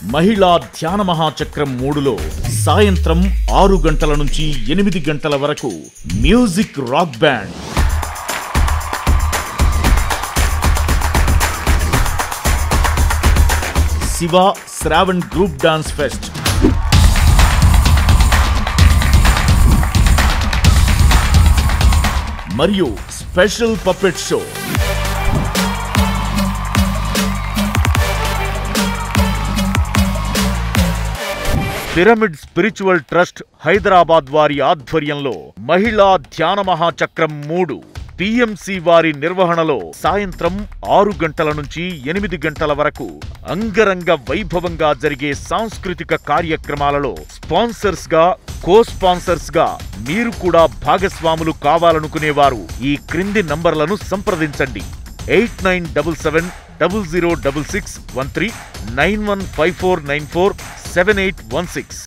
మహిళా ధ్యాన మహాచక్రం మూడులో సాయంత్రం ఆరు గంటల నుంచి ఎనిమిది గంటల వరకు music rock band Shiva Shravan group dance fest మరియు special puppet show pyramid spiritual trust Hyderabad వారి ఆధ్వర్యంలో మహిళా ధ్యాన మహాచక్రం మూడు పిఎంసి వారి నిర్వహణలో సాయంత్రం ఆరు గంటల నుంచి ఎనిమిది గంటల వరకు అంగరంగ వైభవంగా జరిగే సాంస్కృతిక కార్యక్రమాలలో స్పాన్సర్స్ గా కో స్పాన్సర్స్ గా మీరు కూడా భాగస్వాములు కావాలనుకునేవారు ఈ క్రింది నంబర్లను సంప్రదించండి eight nine double seven double zero double six one three nine one five four nine four seven eight one six